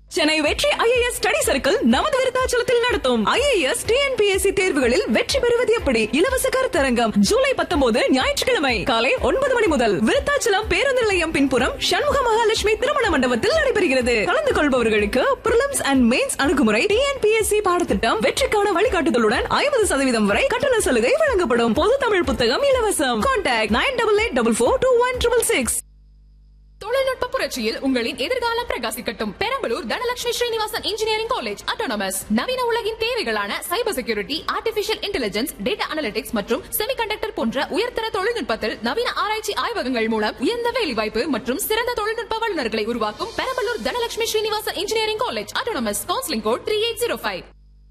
சென்னை வெற்றி IAS study circle நமது விருத்தாச்சலத்தில் நடத்தும் ஐஏஎஸ் டிஎன்பிஎஸ்சி தேர்வுகளில் வெற்றி பெறுவது எப்படி இலவச கருத்தரங்கம் ஜூலை பத்தொன்பது ஞாயிற்றுக்கிழமை காலை ஒன்பது மணி முதல் விருத்தாச்சலம் பேருந்து நிலையம் பின்புறம் சண்முக மகாலட்சுமி திருமண மண்டபத்தில் நடைபெறுகிறது கலந்து கொள்பவர்களுக்கு பிரிலிம்ஸ் அண்ட் மெயின்ஸ் அணுகுமுறை டிஎன்பிஎஸ்சி பாடத்திட்டம் வெற்றிக்கான வழிகாட்டுதலுடன் ஐம்பது சதவீதம் வரை கட்டண சலுகை வழங்கப்படும் பொது தமிழ் புத்தகம் இலவசம் contact nine double eight double four two one triple six தொழில்நுட்ப புரட்சியில் உங்களின் எதிர்காலம் பிரகாசிக்கட்டும் Perambalur Dhanalakshmi Srinivasan engineering college autonomous நவீன உலகின் தேவைகளான cyber security artificial intelligence data analytics மற்றும் செமிகண்டக்டர் போன்ற உயர்தர தொழில்நுட்பத்தில் நவீன ஆராய்ச்சி ஆய்வகங்கள் மூலம் உயர்ந்த வேலைவாய்ப்பு மற்றும் சிறந்த தொழில்நுட்ப வல்லுநர்களை உருவாக்கும் Perambalur Dhanalakshmi Srinivasan engineering college autonomous counselling code three eight zero five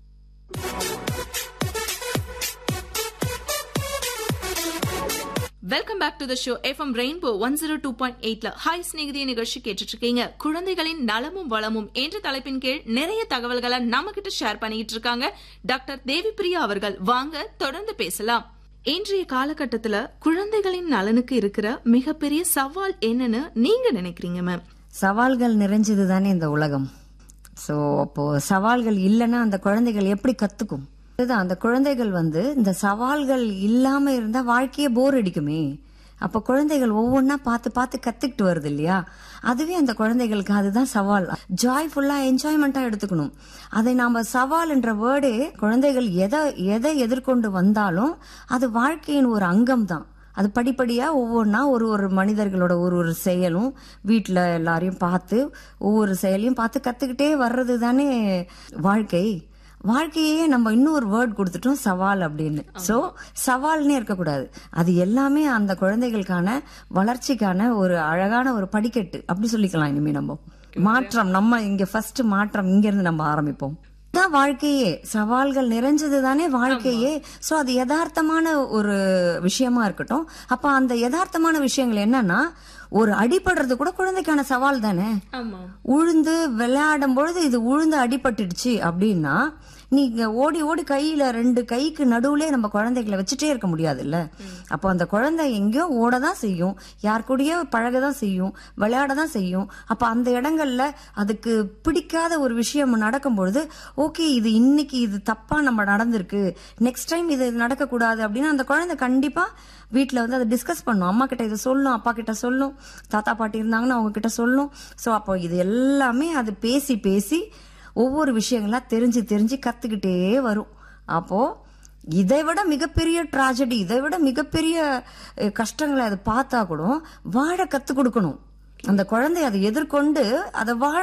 welcome back to the show FM rainbow one zero two point எயிட்ல ஹாய் ஸ்நேகிதிய நிகழ்ச்சி கேட்டுட்டு இருக்கீங்க குழந்தைகளின் நலமும் வளமும் என்ற தலைப்பின் கீழ் நிறைய தகவல்களை நம்ம கிட்ட ஷேர் பண்ணிட்டு இருக்காங்க டாக்டர் தேவி பிரியா அவர்கள் வாங்க தொடர்ந்து பேசலாம் இன்றைய காலகட்டத்துல குழந்தைகளின் நலனுக்கு இருக்கிற மிகப்பெரிய சவால் என்னன்னு நீங்க நினைக்கிறீங்க மேம் சவால்கள் நிறைஞ்சது தானே இந்த உலகம் ஸோ அப்போ சவால்கள் இல்லைன்னா அந்த குழந்தைகள் எப்படி கத்துக்கும் அதுதான் அந்த குழந்தைகள் வந்து இந்த சவால்கள் இல்லாம இருந்தா வாழ்க்கையே போர் அடிக்குமே அப்ப குழந்தைகள் ஒவ்வொன்றா பார்த்து பார்த்து கத்துக்கிட்டு வருது இல்லையா அதுவே அந்த குழந்தைகளுக்கு அதுதான் சவால் ஜாய்ஃபுல்லா என்ஜாய்மெண்டா எடுத்துக்கணும் அதை நாம சவால் என்ற வேர்டே குழந்தைகள் எதை எதை எதிர்கொண்டு வந்தாலும் அது வாழ்க்கையின் ஒரு அங்கம் தான் அது படிப்படியா ஒவ்வொன்றா ஒரு ஒரு மனிதர்களோட ஒரு ஒரு செயலும் வீட்டில் எல்லாரையும் பார்த்து ஒவ்வொரு செயலையும் பார்த்து கத்துக்கிட்டே வர்றது தானே வாழ்க்கை வாழ்க்கையே நம்ம இன்னொரு வேர்ட் கொடுத்துட்டோம் சவால் அப்படின்னு சோ சவால்னே இருக்கக்கூடாது அது எல்லாமே அந்த குழந்தைகளுக்கான வளர்ச்சிக்கான ஒரு அழகான ஒரு படிக்கட்டு அப்படி சொல்லிக்கலாம் இனிமே நம்ம மாற்றம் நம்ம இங்க ஃபர்ஸ்ட் மாற்றம் இங்க இருந்து நம்ம ஆரம்பிப்போம் தான் வாழ்க்கையே சவால்கள் நிறைஞ்சது தானே வாழ்க்கையே சோ அது யதார்த்தமான ஒரு விஷயமா இருக்கட்டும் அப்ப அந்த யதார்த்தமான விஷயங்கள் என்னன்னா ஒரு அடிபடுறது கூட குழந்தைக்கான சவால் தானே உழுந்து விளையாடும் பொழுது இது உழுந்து அடிபட்டுடுச்சு அப்படின்னா நீங்க ஓடி ஓடி கையில ரெண்டு கைக்கு நடுவுலே நம்ம குழந்தைகளை வச்சுட்டே இருக்க முடியாதுல்ல அப்போ அந்த குழந்தை எங்கேயோ ஓட தான் செய்யும் யார் கூடயோ பழக தான் செய்யும் விளையாட தான் செய்யும் அப்ப அந்த இடங்கள்ல அதுக்கு பிடிக்காத ஒரு விஷயம் நடக்கும் பொழுது ஓகே இது இன்னைக்கு இது தப்பா நம்ம நடந்திருக்கு நெக்ஸ்ட் டைம் இது நடக்கக்கூடாது அப்படின்னா அந்த குழந்தை கண்டிப்பா வீட்டில் வந்து அதை டிஸ்கஸ் பண்ணும் அம்மா கிட்ட இதை சொல்லும் அப்பா கிட்ட சொல்லும் தாத்தா பாட்டி இருந்தாங்கன்னா அவங்க கிட்ட சொல்லும் ஸோ அப்போ இது எல்லாமே அது பேசி பேசி ஒவ்வொரு விஷயங்களா தெரிஞ்சு தெரிஞ்சு கத்துக்கிட்டே வரும் அப்போ இதை விட மிகப்பெரிய ட்ராஜடி இதை விட மிகப்பெரிய அஹ், கஷ்டங்களை அது பார்த்தா கூட வாழ கத்து கொடுக்கணும் அந்த குழந்தை அதை எதிர்கொண்டு அதை வாழ